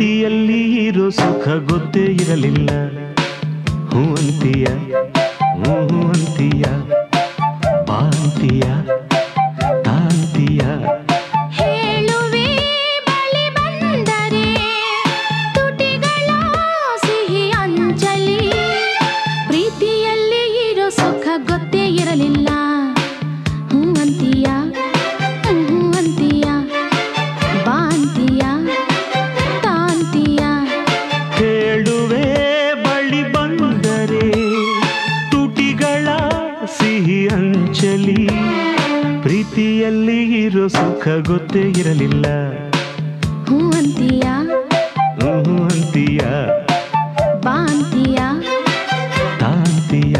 ಪ್ರೀತಿಯಲ್ಲಿ ಇರೋ ಸುಖ ಗೊತ್ತೇ ಇರಲಿಲ್ಲ ಹೂ ಅಂತೀಯ ಹೂ ಹೂ ಅಂತೀಯ ಬಾಂತೀಯ ತಾಂತೀಯ ಹೇಳುವೆ ಬಳಿ ಬಂದರೆ ತುಟಿಗಳ ಸಿಹಿ ಅಂಚಲಿ ಪ್ರೀತಿಯಲ್ಲಿ ಇರೋ ಸುಖ ಗೊತ್ತೇ ಇರಲಿಲ್ಲ ಹೂ ಅಂತೀಯ ಹೂ ಅಂತೀಯ ಬಾಂತೀಯ ತಾಂತೀಯ ಹೇಳುವೆ ಬಳಿ ಬಂದರೆ ತುಟಿಗಳ ಸಿಹಿ ಅಂಚಲಿ ಪ್ರೀತಿಯಲ್ಲಿ ಇರೋ ಸುಖ ಗೊತ್ತೇ ಇರಲಿಲ್ಲ ಹೂ ಅಂತೀಯ ಹೂ ಹೂ ಅಂತೀಯ ಬಾಂತೀಯ ತಾಂತೀಯ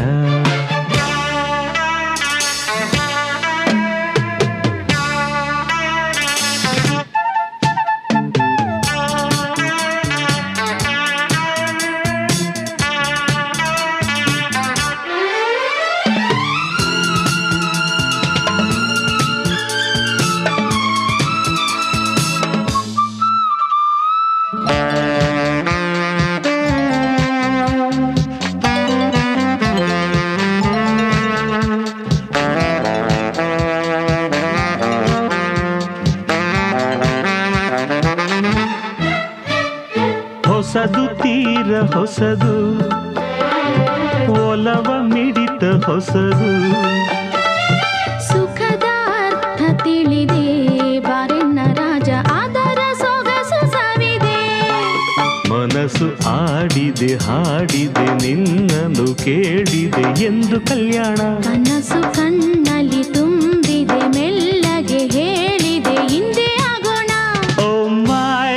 ಹೊಸದು ತೀರ ಹೊಸದು ಒಲವ ಮಿಡಿತ ಹೊಸದು ಸುಖದ ಅರ್ಥ ತಿಳಿದೆ ಬಾರೆನ್ನ ರಾಜ ಅದರ ಸೊಗಸು ಸವಿದೆ ಮನಸ್ಸು ಆಡಿದೆ ಹಾಡಿದೆ ನಿನ್ನನ್ನು ಕೇಳಿದೆ ಎಂದು ಕಲ್ಯಾಣ ಕನಸು ಕಣ್ಣಲ್ಲಿ ತುಂಬಿದೆ ಮೆಲ್ಲಗೆ ಹೇಳಿದೆ ಹಿಂದೆ ಆಗೋಣ ಓ ಮೈ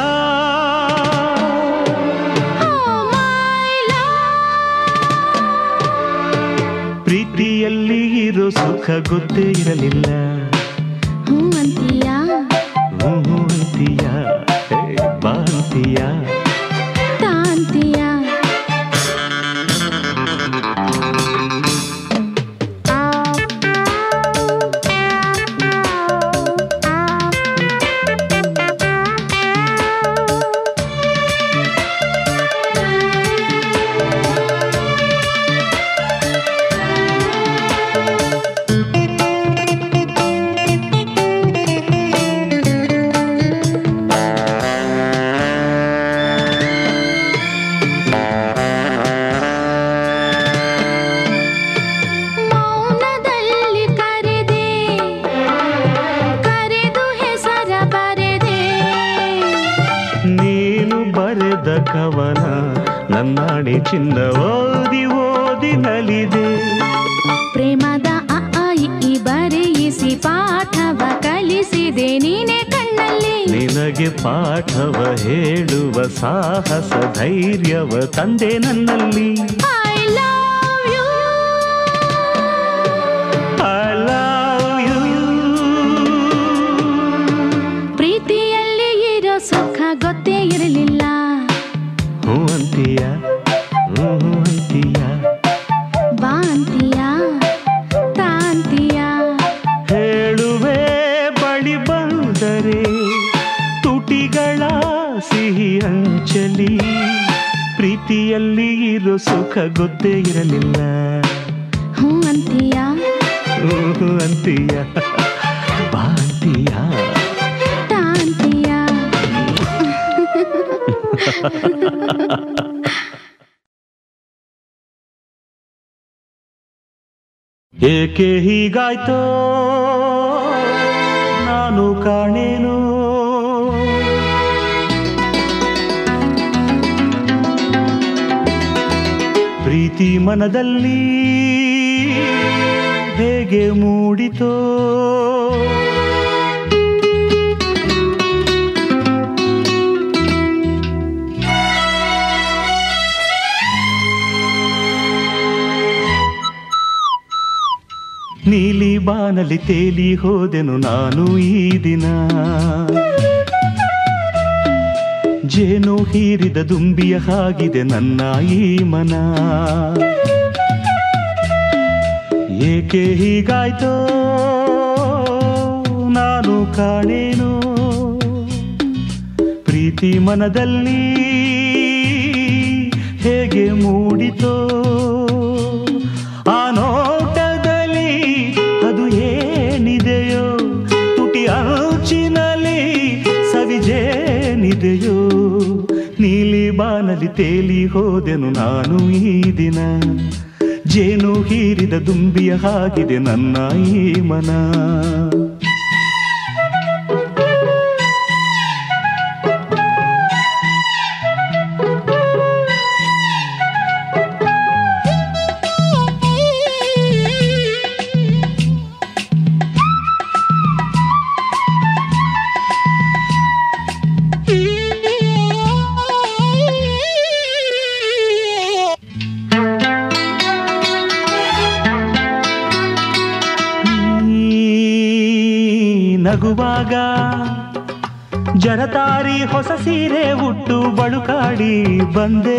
Oh my love. ಪ್ರೀತಿಯಲ್ಲಿ ಇರೋ ಸುಖ ಗೊತ್ತೇ ಇರಲಿಲ್ಲ ಹೂ ಅಂತೀಯ ಹೂ ಹೂ ಅಂತೀಯ ಹೇ, ಬಾ ಅಂತೀಯ ತಾಂತೀಯ ಮೌನದಲ್ಲಿ ಕರೆದೆ ಕರೆದು ಹೆಸರ ಬರೆದೆ ನೀನು ಬರೆದ ಕವನ ನನ್ನಾಣೆ ಚಿನ್ನ ಓದಿ ಓದಿ ನಲಿದೆ ಪ್ರೇಮದ ಅ ಆ ಇ ಈ ಬರೆಯಿಸಿ ಪಾಠವ ಕಲಿಸಿದೆ ನೀನೆ ಕಣ್ಣಲ್ಲಿ ನಿನಗೆ ಪಾಠವ ಹೇಳುವ ಸಾಹಸ ಧೈರ್ಯವ ತಂದೆ ನನ್ನಲ್ಲಿ I love you I love you ಪ್ರೀತಿಯಲ್ಲಿ ಇರೋ ಸುಖ ಗೊತ್ತೇ ಇರಲಿಲ್ಲ ಹೂ ಅಂತೀಯ ಹೂ ಹೂ ಅಂತೀಯ ಬಾಂತೀಯ ತಾಂತೀಯ ಹೇಳುವೆ ಬಳಿ ಬಂದರೆ ತುಟಿಗಳ ಸಿಹಿ ಅಂಚಲಿ ಪ್ರೀತಿಯಲ್ಲಿ ಇರೋ ಸುಖ ಗೊತ್ತೇ ಇರಲಿಲ್ಲ ಹೂ ಅಂತೀಯ ಹೂ ಹೂ ಅಂತೀಯ ಬಾ ಅಂತೀಯ ತಾಂತೀಯ ಏಕೆ ಹೀಗಾಯ್ತೋ ನಾನು ಕಾಣೇನು ಪ್ರೀತಿ ಮನದಲ್ಲಿ ಹೇಗೆ ಮೂಡಿತೋ ನೀಲಿ ಬಾನಲಿ ತೇಲಿ ಹೋದೆನು ನಾನು ಈ ದಿನ ಜೇನು ಹೀರಿದ ದುಂಬಿಯ ಹಾಗಿದೆ ನನ್ನ ಈ ಮನ ಏಕೆ ಹೀಗಾಯ್ತೋ ನಾನು ಕಾಣೇನು ಪ್ರೀತಿ ಪ್ರೀತಿ ಮನದಲ್ಲಿ ಹೇಗೆ ಮೂಡಿತೋ ಆ ನೋಟದಲ್ಲಿ ಅದು ಏನಿದೆಯೋ ತುಟಿ ಅಂಚಿನಲ್ಲಿ ಸವಿಜೇನಿದೆಯೋ ನೀಲಿ ಬಾನಲಿ ತೇಲಿ ಹೋದೆನು ನಾನು ಈ ದಿನ ಜೇನು ಹೀರಿದ ದುಂಬಿಯ ಹಾಗಿದೆ ನನ್ನ ಈ ಮನ ನೀ ನಗುವಾಗ ಜರತಾರಿ ಹೊಸ ಸೀರೆ ಉಟ್ಟು ಬಳುಕಾಡಿ ಬಂದೆ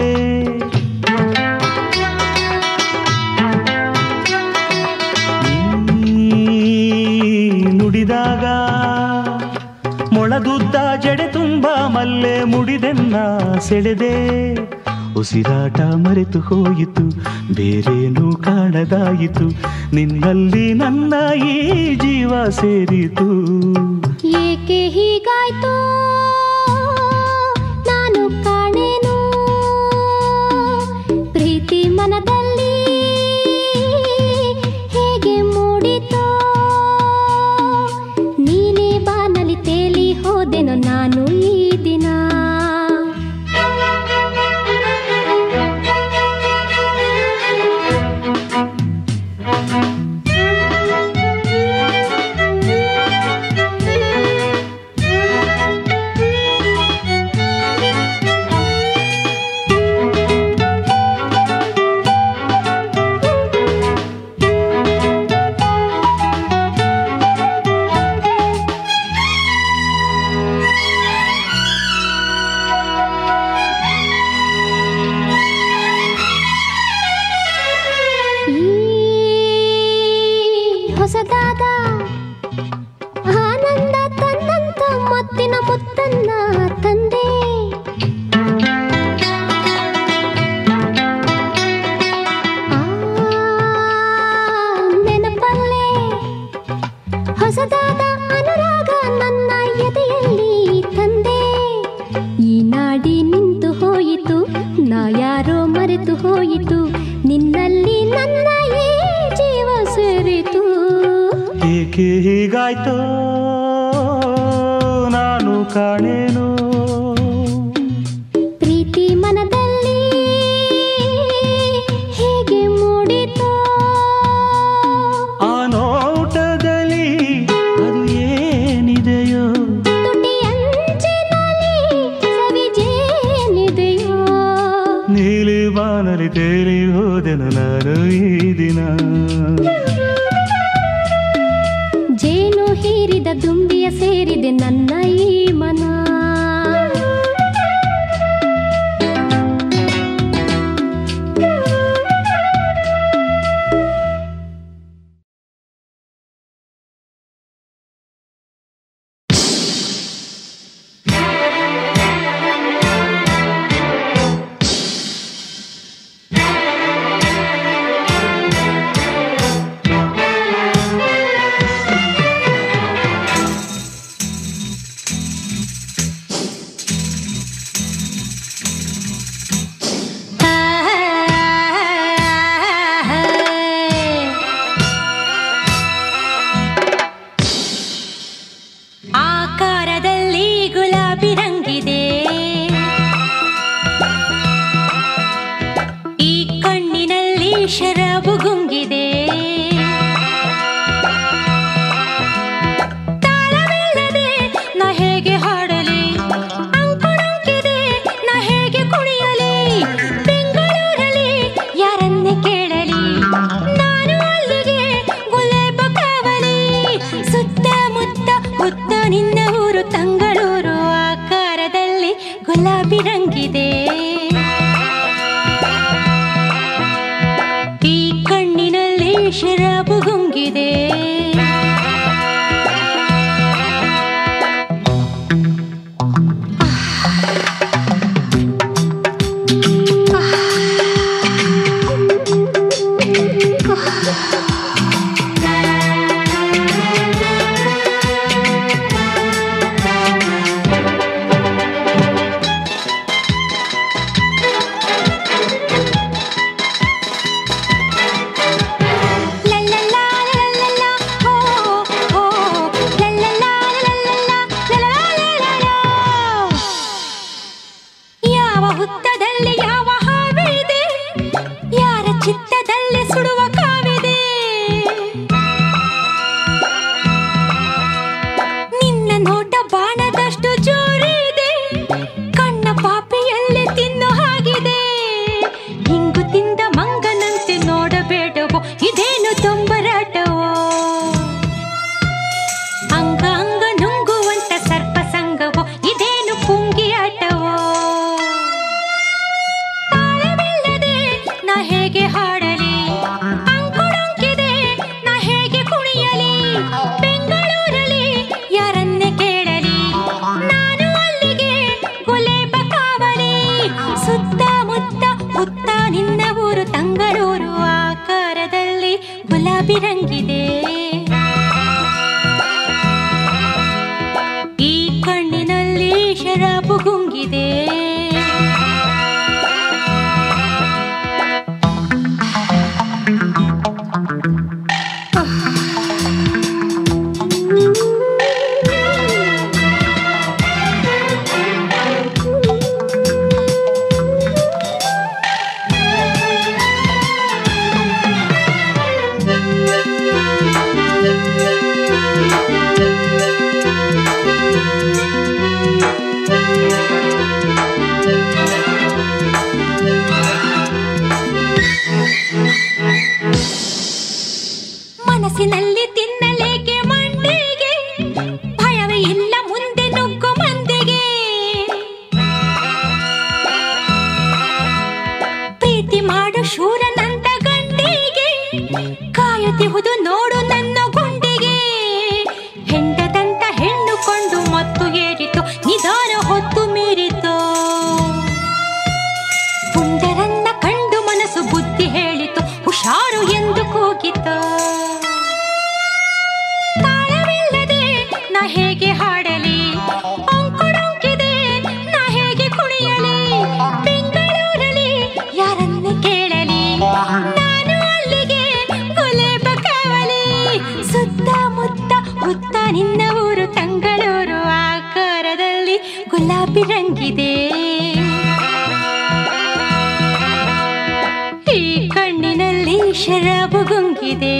ನೀ ನುಡಿದಾಗ ಮೊಳದುದ್ದ ಜಡೆ ತುಂಬ ಮಲ್ಲೆ ಮುಡಿದೆನ್ನ ಸೆಳೆದೆ ಉಸಿರಾಟ ಮರೆತು ಹೋಯಿತು ಬೇರೇನೂ ಕಾಣದಾಯಿತು ನಿನ್ನಲ್ಲಿ ನನ್ನ ಈ ಜೀವ ಸೇರಿತು ಏಕೆ ಹೀಗಾಯ್ತು ನಾನು ಕಾಣೇನು ಪ್ರೀತಿ ಮನದಲ್ಲಿ ಹೇಗೆ ಮೂಡಿತೋ ನೀನೇ ಬಾನಲಿ ತೇಲಿ ಹೋದೆನು ನಾನು ಈ ದಿನ ಈ ಹೊಸದಾದ ಆನಂದ ತನ್ನಂತ ಮತ್ತಿನ ಮುತ್ತನ್ನ ತಂದೆ ಆ ನೆನಪಲ್ಲೇ ಹೊಸದಾದ ಅನುರಾಗ ನನ್ನ ಎದೆಯಲ್ಲಿ ತಂದೆ ಈ ನಾಡಿ ನಿಂತು ಹೋಯಿತು ನಾ ಯಾರೋ ಮರೆತು ಹೋಯಿತು ನಿನ್ನಲ್ಲಿ ನನ್ನ ಈ ಜೀವ ಸೇರಿತು ಏಕೆ ಹೀಗಾಯ್ತೋ ನಾನು ಕಾಣೇನು ಪ್ರೀತಿ ಮನದಲ್ಲಿ ಹೇಗೆ ಮೂಡಿತೋ ಆ ನೋಟದಲ್ಲಿ ಅದು ಏನಿದೆಯೋ ತುಟಿ ಅಂಚಿನಲ್ಲಿ ಸವಿಜೇನಿದೆಯೋ ನೀಲಿ ಬಾನಲಿ ತೇಲಿ ಹೋದೆನು ನಾನು ಈ ದಿನ ಜೇನು ಹೀರಿದ ದುಂಬಿಯ ಸೇರಿದೆ ನನ್ನ ಈ ಮನ ಆಕಾರದಲ್ಲಿ ಗುಲಾಬಿ ರಂಗಿದೆ ಈ ಕಣ್ಣಿನಲ್ಲಿ ಶರಾಬು ಗುಂಗಿದೆ ತಾಳವಿಲ್ಲದೆ ನಾ ಹೇಗೆ ಹಾಡಲಿ ಅಂಕುಡೊಂಕಿದೆ ನಾ ಹೇಗೆ ಕುಣಿಯಲಿ ಬೆಂಗಳೂರಲ್ಲಿ ಯಾರನ್ನೇ ಕೇಳಲಿ ನಾನು ಅಲ್ಲಿಗೆ ಗುಲೇಬ ಕಾವಲಿ ಸುತ್ತಮುತ್ತ ಹುತ್ತ ನಿನ್ನ ಊರು ತಂಗಳೂರು ಆಕಾರದಲ್ಲಿ ಗುಲಾಬಿ ರಂಗಿದೆ ಈ ಕಣ್ಣಿನಲ್ಲಿ ಶರಾಬು ಗುಂಗಿದೆ ಆಹ್. ರಂಗಿದೆ ಈ ಕಣ್ಣಿನಲ್ಲಿ ಶರಾಬು ಗುಂಗಿದೆ ಮನಸ್ಸಿನಲ್ಲಿ ತಿನ್ನಲೇಕೆ ಮಂಡಿಗೆ ಭಯವೇ ಇಲ್ಲ ಮುಂದೆ ನುಗ್ಗು ಮಂದಿಗೆ ಪ್ರೀತಿ ಮಾಡು ಶೂರನಂತ ಗಂಡಿಗೆ ಕಾಯುತ್ತಿಹುದು ನೋಡು ನನ್ನ ಗುಂಡಿಗೆ ಹೆಂಡದಂತ ಹೆಣ್ಣು ಕೊಂಡು ಮತ್ತು ಏರಿತು ನಿಧಾನ ಹೊತ್ತು ಮೀರಿತು ಪುಂಡರನ್ನ ಕಂಡು ಮನಸ್ಸು ಬುದ್ಧಿ ಹೇಳಿತು ಹುಷಾರು ಎಂದು ಕೂಗಿತು ತಾಳವಿಲ್ಲದೆ ನಾ ಹೇಗೆ ಹಾಡಲಿ ಅಂಕುಡೊಂಕಿದೆ ನಾ ಹೇಗೆ ಕುಣಿಯಲಿ ಬೆಂಗಳೂರಲ್ಲಿ ಯಾರನ್ನು ಕೇಳಲಿ ನಾನು ಅಲ್ಲಿಗೆ ಗುಲೇಬ ಕಾವಲಿ ಸುತ್ತಮುತ್ತ ಮುತ್ತ ನಿನ್ನ ಊರು ತಂಗಳೂರು ಆಕಾರದಲ್ಲಿ ಗುಲಾಬಿ ರಂಗಿದೆ ಈ ಕಣ್ಣಿನಲ್ಲಿ ಶರಾಬು ಗುಂಗಿದೆ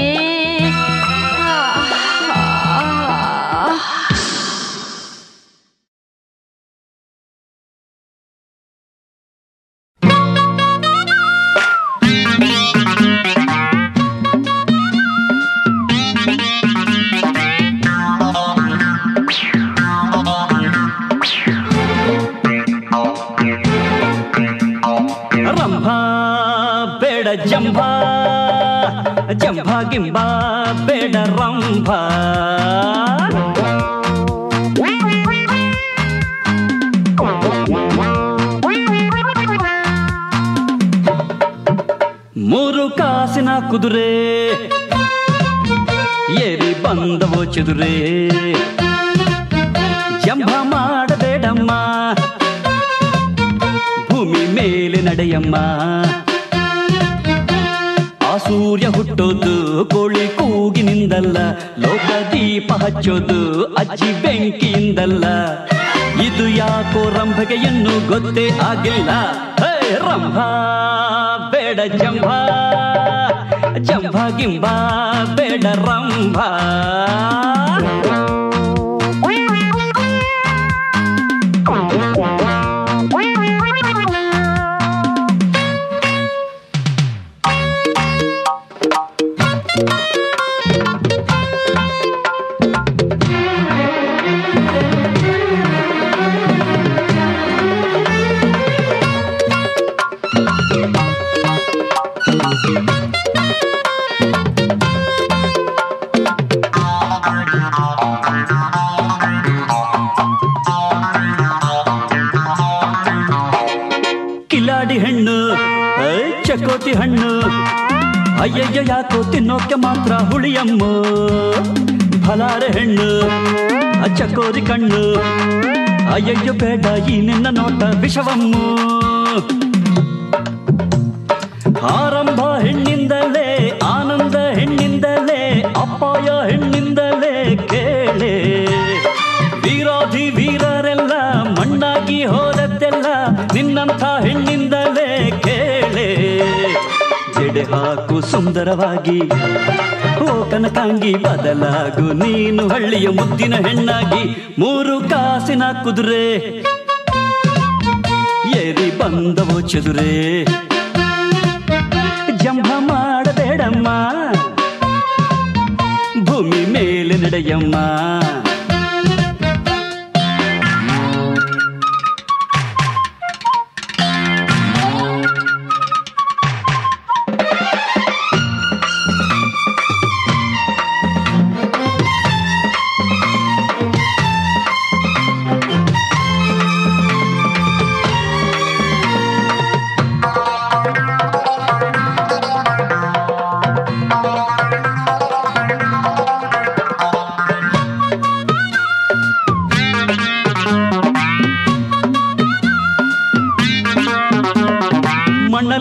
ರಂಭ ಬೇಡ ಜಂಭ ಜಂಭ ಗಿಂಬ ಬೇಡ ರಂಭ ಮೂರು ಕಾಸಿನ ಕುದುರೆ ಏರಿ ಬಂದವೋ ಚದುರೆ ಜಂಭ ಮಾಡಬೇಡಮ್ಮ ಭೂಮಿ ಮೇಲೆ ನಡೆಯಮ್ಮ ಆ ಸೂರ್ಯ ಹುಟ್ಟೋದು ಕೋಳಿ ಕೂಗಿನಿಂದಲ್ಲ ಲೋಕ ದೀಪ ಹಚ್ಚೋದು ಅಜ್ಜಿ ಬೆಂಕಿಯಿಂದಲ್ಲ ಇದು ಯಾಕೋ ರಂಭಗೆ ಇನ್ನೂ ಗೊತ್ತೇ ಆಗಿಲ್ಲ ಹೇ ರಂಭ ಬೇಡ ಜಂಭ ಜಂಭ ಗಿಂಬ ಬೇಡ ರಂಭ ಕಿಲಾಡಿ ಹೆಣ್ಣು ಐ, ಚಕೋತಿ ಹಣ್ಣು ಅಯ್ಯಯ್ಯ ಯಾಕೋ ತಿನ್ನೋಕೆ ಮಾತ್ರ ಹುಳಿಯಮ್ಮ ಫಲಾರೆ ಹೆಣ್ಣು ಆ ಚಕೋರಿ ಕಣ್ಣು ಅಯ್ಯಯ್ಯ ಬೇಡ ಈ ನಿನ್ನ ನೋಟ ವಿಷವಮ್ಮು ಆರಂಭ ಹೆಣ್ಣಿಂದಲೇ ಆನಂದ ಹೆಣ್ಣಿಂದಲೇ ಅಪಾಯ ಹೆಣ್ಣಿಂದಲೇ ಕೇಳೆ ವೀರಾಧಿ ವೀರರೆಲ್ಲ ಮಣ್ಣಾಗಿ ಹೋದದ್ದೆಲ್ಲ ನಿನ್ನಂಥ ಹೆಣ್ಣಿಂದಲೇ ಕೇಳೆ ಜಡೆ ಹಾಕು ಸುಂದರವಾಗಿ ಓ ಕನಕಾಂಗಿ ಬದಲಾಗು ನೀನು ಹಳ್ಳಿಯ ಮುದ್ದಿನ ಹೆಣ್ಣಾಗಿ ಮೂರು ಕಾಸಿನ ಕುದುರೆ ಏರಿ ಬಂದವೋ ಚದುರೆ ಜಂಭ ಮಾಡಬೇಡಮ್ಮ ಭೂಮಿ ಮೇಲೆ ನಡೆಯಮ್ಮ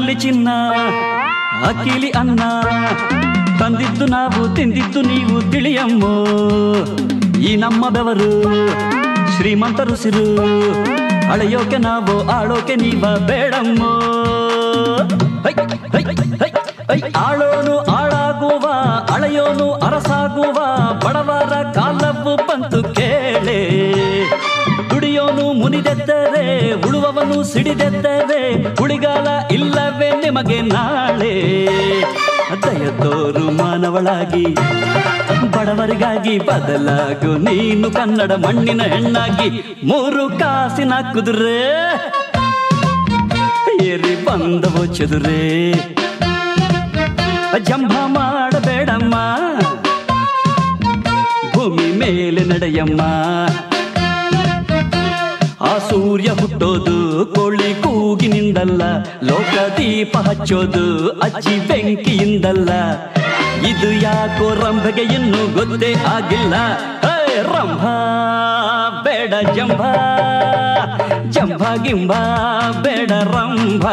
ಕಣ್ಣಲ್ಲಿ ಚಿನ್ನ ಅಕ್ಕಿಲಿ ಅನ್ನ ತಂದಿದ್ದು ನಾವು ತಿಂದಿದ್ದು ನೀವು ತಿಳಿಯಮ್ಮ ಈ ನಮ್ಮ ಬೆವರು ಶ್ರೀಮಂತರು ಸಿರು ಅಳೆಯೋಕೆ ನಾವು ಆಳೋಕೆ ನೀವ ಬೇಡಮ್ಮ ಹೈ, ಹೈ, ಹೈ, ಹೈ. ಆಳೋನು ಆಳಾಗುವ ಅಳೆಯೋನು ಅರಸಾಗುವ ಬಡವರ ಕಾಲವು ಬಂತು ಕೇಳೆ ದುಡಿಯೋನು ಮುನಿದೆದ್ದರೆ ಉಳುವವನು ಸಿಡಿದೆದ್ದರೆ ಉಳಿಗಾಲ ಇಲ್ಲವೇ ನಿಮಗೆ ನಾಳೆ ದಯ ತೋರು ಮಾನವಳಾಗಿ ಬಡವರಿಗಾಗಿ ಬದಲಾಗು ನೀನು ಕನ್ನಡ ಮಣ್ಣಿನ ಹೆಣ್ಣಾಗಿ ಮೂರು ಕಾಸಿನ ಕುದುರೆ ಏರಿ ಬಂದವು ಚದುರೆ ಜಂಭ ಮಾಡಬೇಡಮ್ಮ ಭೂಮಿ ಮೇಲೆ ನಡೆಯಮ್ಮ ಆ ಸೂರ್ಯ ಹುಟ್ಟೋದು ಕೋಳಿ ಕೂಗಿನಿಂದಲ್ಲ ಲೋಕ ದೀಪ ಹಚ್ಚೋದು ಅಜ್ಜಿ ಬೆಂಕಿಯಿಂದಲ್ಲ ಇದು ಯಾಕೋ ರಂಭೆಗೆ ಇನ್ನೂ ಗೊತ್ತೇ ಆಗಿಲ್ಲ ಹೇ ರಂಭ ಬೇಡ ಜಂಭ ಜಂಭ ಗಿಂಬ ಬೇಡ ರಂಭ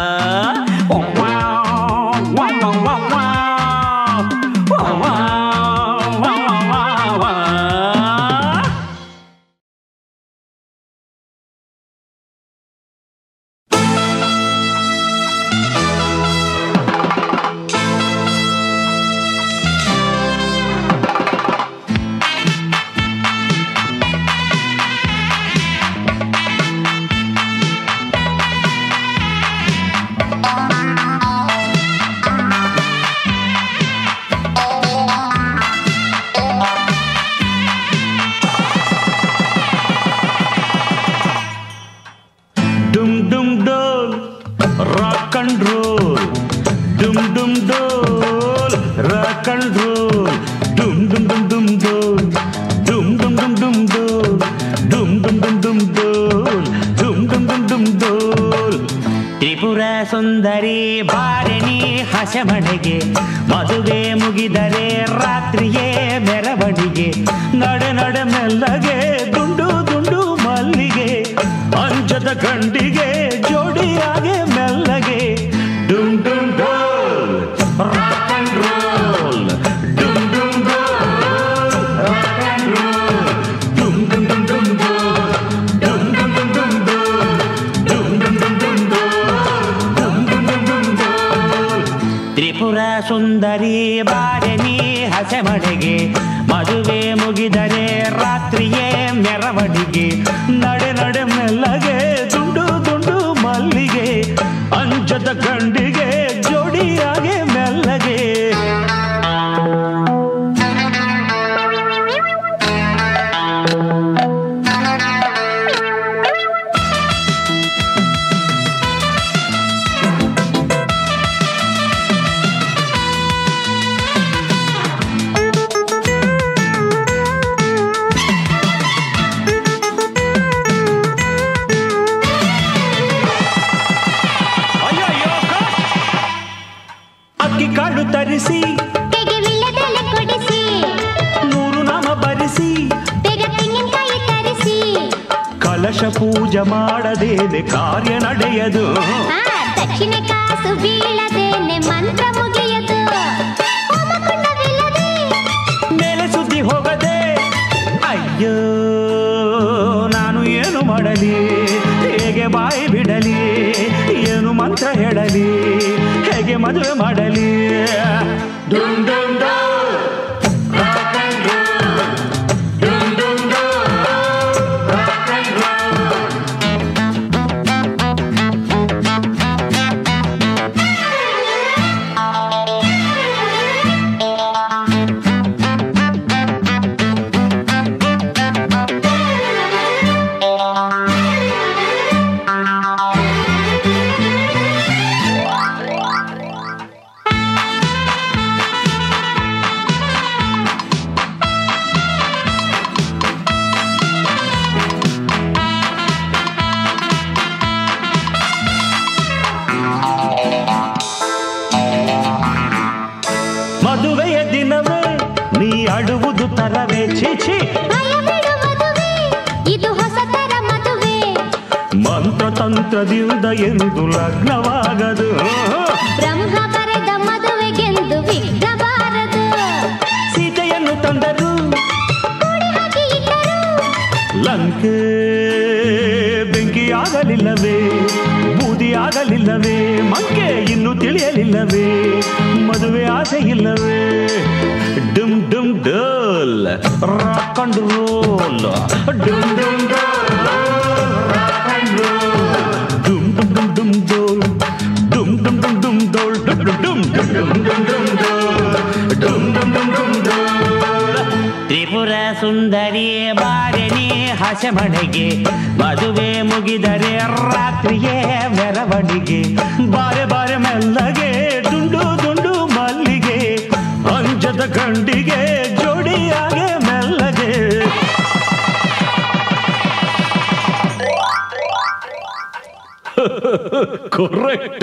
ಡುಮ್ ಡುಮ್ ಡೋಲ್ ರಾಕ್ ಅಂಡ್ ರೋಲ್ ಡುಮ್ ಡುಮ್ ಡೋಲ್ ರಾಕ್ ಅಂಡ್ ರೋಲ್ ಡುಮ್ ಡುಮ್ ಡುಮ್ ಡುಮ್ ಡೋಲ್ ಡುಮ್ ಡುಮ್ ಡುಮ್ ಡುಮ್ ಡೋಲ್ ಡುಮ್ ಡುಮ್ ಡುಮ್ ಡುಮ್ ಡೋಲ್ ಡುಮ್ ಡುಮ್ ಡುಮ್ ಡುಮ್ ಡೋಲ್ ತ್ರಿಪುರ ಸುಂದರಿ ಬಾರಣಿ ಹಸಮಣೆಗೆ ಮದುವೆ ಮುಗಿದರೆ ರಾತ್ರಿಯೇ ಮೆರವಣಿಗೆ ನಡೆ ನಡೆ ಮೆಲ್ಲಗೆ ದುಂಡು ದುಂಡು ಮಲ್ಲಿಗೆ ಅಂಜದ ಗಂಡಿಗೆ ಜೋಡಿಯಾಗೆ ಮೆಲ್ಲಗೆ ಡುಮ್ ಡುಮ್ ಡೋಲ್ ರಾಕ್ ಅಂಡ್ ರೋಲ್ ಡುಮ್ ಡುಮ್ ಡೋಲ್ ರಾಕ್ ಅಂಡ್ ರೋಲ್ ಡುಮ್ ಡುಮ್ ಡುಮ್ ಡುಮ್ ಡೋಲ್ ಡುಮ್ ಡುಮ್ ಡುಮ್ ಡುಮ್ ಡೋಲ್ ಡುಮ್ ಡುಮ್ ಡುಮ್ ಡುಮ್ ಡೋಲ್ ಡುಮ್ ಡುಮ್ ಡುಮ್ ಡುಮ್ ಡೋಲ್ ತ್ರಿಪುರ ಸುಂದರಿ ಬಾರಣಿ ಹಸೆಮಣೆಗೆ ಮದುವೆ ಮುಗಿದರೆ ರಾತ್ರಿಯೇ ಮೆರವಣಿಗೆ ನಡೆ ನಡೆ ಮೆಲ್ಲಗೆ ದುಂಡು ದುಂಡು ಮಲ್ಲಿಗೆ ಅಂಜದ ಗಂಡಿಗೆ ಜೋಡಿಯಾಗೆ ಮೆಲ್ಲಗೆ ಅಯ್ಯಯ್ಯೋ ಅಕ್ಕಿ ಕಾಳು ತರಿಸಿ ತೆಗೆ ವಿಳ್ಯದೆಲೆ ಕೊಡಿಸಿ ನೂರು ನಾಮ ಬರಿಸಿ ಬೇಗ ತೆಂಗಿನಕಾಯಿ ತರಿಸಿ ಕಲಶ ಪೂಜೆ ಮಾಡದೇನೆ ಕಾರ್ಯ ನಡೆಯದು ಆ ದಕ್ಷಿಣ ಕಾಸು ಬೀಳದೇನೆ ಮಂತ್ರ ಮುಗಿಯದು ಹೋಮಕುಂಡವಿಲ್ಲದೆ ಮೇಲೆ ಸುದ್ದಿ ಹೋಗದೆ ಅಯ್ಯೋ ನಾನು ಏನು ಮಾಡಲಿ ಹೇಗೆ ಬಾಯಿ ಬಿಡಲಿ ಏನು ಮಂತ್ರ ಹೇಳಲಿ ಹೇಗೆ ಮದುವೆ ಮಾಡಲಿ ಡುಮ್ ಡುಮ್ ಡೋಲ್, rock and roll. ಡುಮ್ ಡುಮ್ ಡೋಲ್, rock and roll. ಮಂತ್ರದಿಂದ ಎಂದು ಲಗ್ನವಾಗದು ಬ್ರಹ್ಮ ಬರೆದ ಮದುವೆಗೆಂದು ವಿಘ್ನಬಾರದು ಸೀತೆಯನ್ನು ತಂದರು ಕೂಡಿ ಹಾಕಿ ಇಟ್ಟರು ಲಂಕೆ ಬೆಂಕಿಯಾಗಲಿಲ್ಲವೇ ಬೂದಿಯಾಗಲಿಲ್ಲವೇ ಮಂಕೆ ಇನ್ನು ತಿಳಿಯಲಿಲ್ಲವೇ ಮದುವೆ ಆಸೆ ಇಲ್ಲವೇ ಡುಮ್ ಡುಮ್ ಡೋಲ್ ರಾಕ್ ಅಂಡ್ ರೋಲ್ ಡುಮ್ ಡುಮ್ ಡುಮ್ ಡುಮ್ ಡುಮ್ ಡುಮ್ ಡೋಲ್ ಡುಮ್ ಡುಮ್ ಡುಮ್ ಡುಮ್ ಡೋಲ್ ಡುಮ್ ಡುಮ್ ಡುಮ್ ಡುಮ್ ಡುಮ್ ಡುಮ್ ಡೋಲ್ ಡುಮ್ ಡುಮ್ ಡುಮ್ ಡುಮ್ ಡೋಲ್ ತ್ರಿಪುರ ಸುಂದರಿ ಬಾರೆನಿ ಹಸೆಮಣೆಗೆ ಮದುವೆ ಮುಗಿದರೆ ರಾತ್ರಿಯೇ ಮೆರವಣಿಗೆ ಬಾರೆ ಬಾರೆ ಮೆಲ್ಲಗೆ ದುಂಡು ದುಂಡು ಮಲ್ಲಿಗೆ ಅಂಜದ ಗಂಡಿಗೆ ಜೋಡಿಯಾಗೆ ಮೆಲ್ಲಗೆ ಕರೆಕ್ಟ್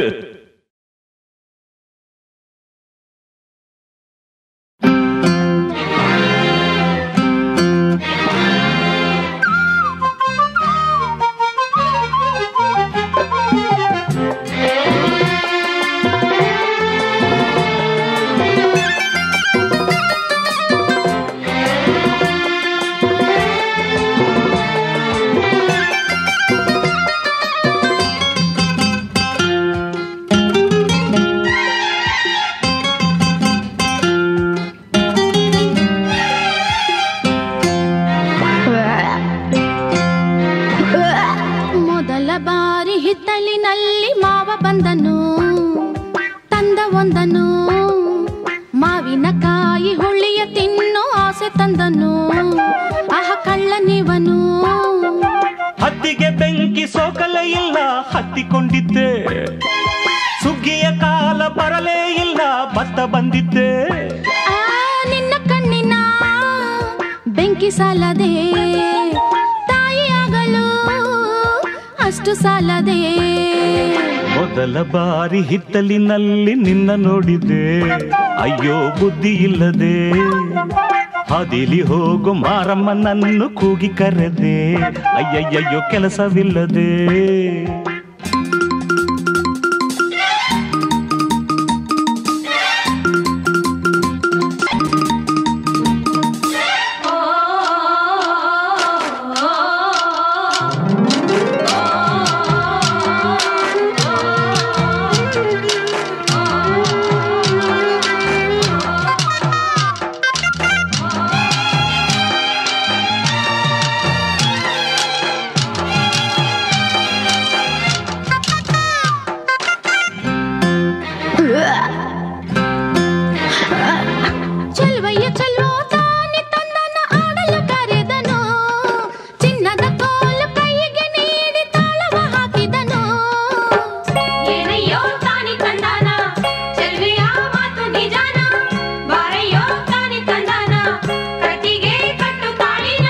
ಮೊದಲ ಬಾರಿ ಹಿತ್ತಲಿನಲ್ಲಿ ಮಾವ ಬಂದನು ತಂದ ಒಂದನು ಮಾವಿನಕಾಯಿ ಹುಳಿಯ ತಿನ್ನೋ ಆಸೆ ತಂದನು ಆಹ ಕಳ್ಳ ನೀವನು ಹತ್ತಿಗೆ ಬೆಂಕಿ ಸೋಕಲೇ ಇಲ್ಲ ಹತ್ತಿಕೊಂಡಿದ್ದೆ ಸುಗ್ಗಿಯ ಕಾಲ ಬರಲೇ ಇಲ್ಲ ಭತ್ತ ಬಂದಿದ್ದೆ ಆ ನಿನ್ನ ಕಣ್ಣಿನ ಬೆಂಕಿ ಸಾಲದೆ ತಾಯಿಯಾಗಲು ಅಷ್ಟು ಸಾಲದೆ ಮೊದಲ ಬಾರಿ ಹಿತ್ತಲಿನಲ್ಲಿ ನಿನ್ನ ನೋಡಿದೆ ಅಯ್ಯೋ ಬುದ್ಧಿ ಇಲ್ಲದೆ ಹದಿಲಿ ಹೋಗು ಮಾರಮ್ಮನನ್ನು ಕೂಗಿ ಕರೆದೆ ಅಯ್ಯಯ್ಯಯ್ಯೋ ಕೆಲಸವಿಲ್ಲದೆ ಚೆಲ್ವಯ್ಯ ಚೆಲ್ವೋ ತಾನೆ ತಂದನ ಆಡಲು ಕರೆದನು ಚಿನ್ನದ ಕೋಲು ಕೈಗೆ ನೀಡಿ ತಾಳವ ಹಾಕಿದನು ಏನಯ್ಯೋ ತಾನಿ ತಂದಾನ ಚೆಲ್ವಿಯ ಮಾತು ನಿಜಾನ ಬಾರಯ್ಯೋ ತಾನಿ ತಂದಾನ ಕಟ್ಟಿಗೆ ಕಟ್ಟು ತಾಳಿನ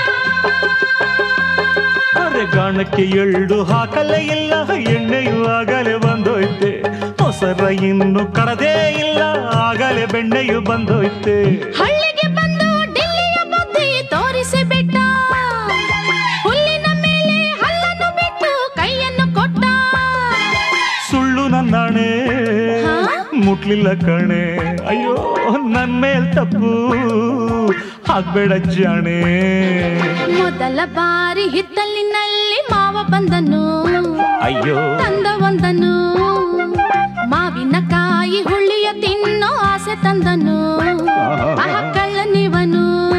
ಅರೆಗಾಣಕ್ಕೆ ಎಳ್ಳು ಹಾಕಲೇ ಇಲ್ಲ ಎಣ್ಣೆಯು ಆಗಲೇ ಬಂದೋಯ್ತೆ ಮೊಸರ ಇನ್ನು ಕಡದೇ ಇಲ್ಲ ಆಗಲೇ ಬೆಣ್ಣೆಯು ಬಂದೋಯ್ತೆ ಹಳ್ಳಿಗೆ ಬಂದು ಡೆಲ್ಲಿಯ ಬುದ್ಧಿ ತೋರಿಸಿ ಬಿಟ್ಟ ಹುಲ್ಲಿನ ಮೇಲೆ ಹಲ್ಲನ್ನು ಬಿಟ್ಟು ಕೈಯನ್ನು ಕೊಟ್ಟ ಸುಳ್ಳು ನನ್ನಾಣೆ ಹಾ? ಮುಟ್ಲಿಲ್ಲ ಕಣೆ ಅಯ್ಯೋ ನನ್ ಮೇಲ್ ತಪ್ಪು ಹಾಕ್ಬೇಡ ಜಾಣೆ ಮೊದಲ ಬಾರಿ ಹಿತ್ತಲಿನಲ್ಲಿ ಮಾವ ಬಂದನು ಅಯ್ಯೋ ತಂದ ಒಂದನು ಮಾವಿನಕಾಯಿ ಹುಳಿಯ ತಿನ್ನೋ ಆಸೆ ತಂದನು ಆಹ ಕಳ್ಳ ನೀವನು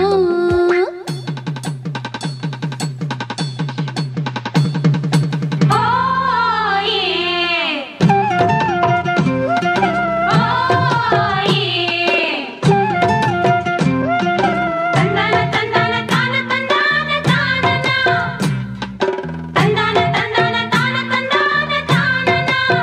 ಓ ಏ ಓ ಏ ತಂದಾನ ತಂದಾನ ತಾನ ತಂದಾನ ತಾನನ ತಂದಾನ ತಂದಾನ ತಾನ ತಂದಾನ ತಾನನ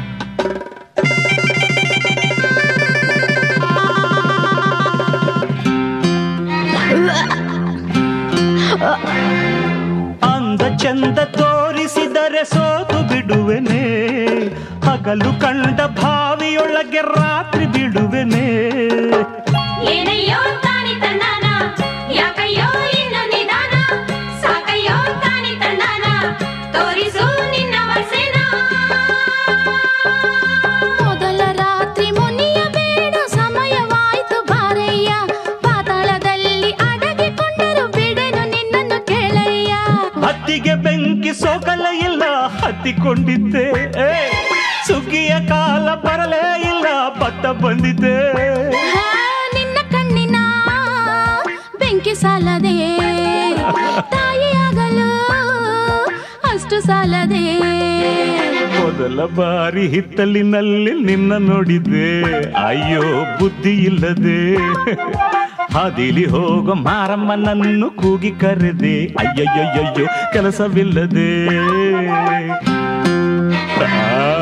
ಅಂದ ಚಂದ ತೋರಿಸಿದರೆ ಸೋತು ಬಿಡುವೆನೆ ಹಗಲು ಕಂಡ ಭಾವಿಯೊಳಗೆ ರಾತ್ರಿ ಬಿಡುವೆನೆ ಏನಯ್ಯೋ ತಾನಿ ತಂದಾನ ಯಾಕಯ್ಯೋ ಇನ್ನು ನಿಧಾನ ಸಾಕಯ್ಯೋ ತಾನಿ ತಂದಾನ ತೋರಿಸು ನಿನ್ನ ವಸೆನ ಹತ್ತಿಗೆ ಬೆಂಕಿ ಸೋಕಲ್ಲ ಇಲ್ಲ ಹತ್ತಿಕೊಂಡಿದ್ದೆ ಏ, ಸುಗ್ಗಿಯ ಕಾಲ ಬರಲೇ ಇಲ್ಲ ಭತ್ತ ಬಂದಿದ್ದೆ ಹಾ, ನಿನ್ನ ಕಣ್ಣಿನ ಬೆಂಕಿ ಸಾಲದೆ ತಾಯಿಯಾಗಲು ಅಷ್ಟು ಸಾಲದೆ ಮೊದಲ ಬಾರಿ ಹಿತ್ತಲಿನಲ್ಲಿ ನಿನ್ನ ನೋಡಿದ್ದೆ ಅಯ್ಯೋ ಬುದ್ಧಿ ಇಲ್ಲದೆ ಹಾದಿಲಿ ಹೋಗೋ ಮಾರಮ್ಮನನ್ನು ಕೂಗಿ ಕರೆದೆ ಅಯ್ಯಯ್ಯಯ್ಯೋ ಕೆಲಸವಿಲ್ಲದೆ ಆ